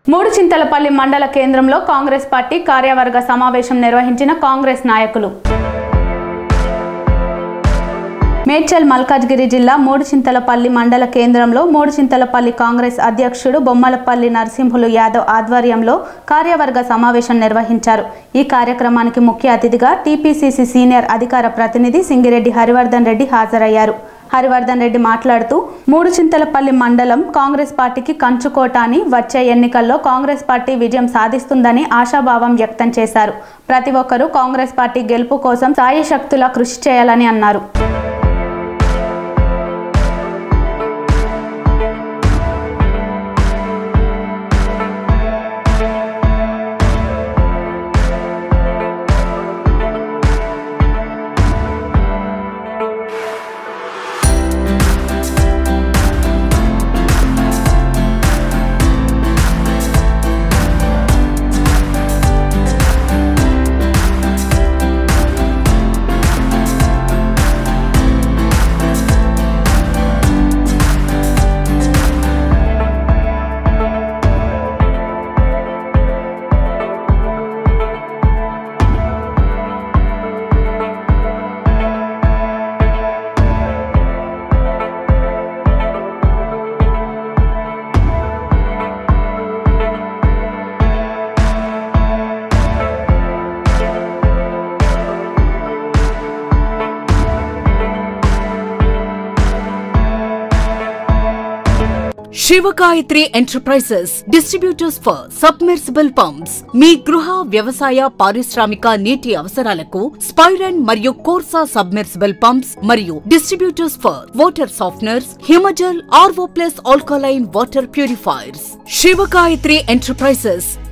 మూడు చింతలపల్లి మండల కేంద్రంలో కాంగ్రెస్ పార్టీ కార్యవర్గ సమావేశం నిర్వహించిన కాంగ్రెస్ నాయకులు మేడ్చల్ మల్కాజ్గిరి జిల్లా మూడుచింతలపల్లి మండల కేంద్రంలో మూడుచింతలపల్లి కాంగ్రెస్ అధ్యక్షుడు బొమ్మలపల్లి నరసింహులు యాదవ్ ఆధ్వర్యంలో కార్యవర్గ సమావేశం నిర్వహించారు ఈ కార్యక్రమానికి ముఖ్య అతిథిగా టీపీసీసీ సీనియర్ అధికార ప్రతినిధి సింగిరెడ్డి హరివర్ధన్ రెడ్డి హాజరయ్యారు హరివర్ధన్ రెడ్డి మాట్లాడుతూ మూడు చింతలపల్లి మండలం కాంగ్రెస్ పార్టీకి కంచుకోట అని వచ్చే ఎన్నికల్లో కాంగ్రెస్ పార్టీ విజయం సాధిస్తుందని ఆశాభావం వ్యక్తం చేశారు ప్రతి ఒక్కరూ కాంగ్రెస్ పార్టీ గెలుపు కోసం సాయశక్తులా కృషి చేయాలని అన్నారు Sivagayatri enterprises distributors for submersible pumps మీ గృహ వ్యవసాయ పారిశ్రామిక నీటి అవసరాలకు స్పైరన్ మరియు కోర్సా సబ్మెర్సిబుల్ పంప్స్ మరియు distributors for water softeners Himajal RO plus alkaline water purifiers Sivagayatri enterprises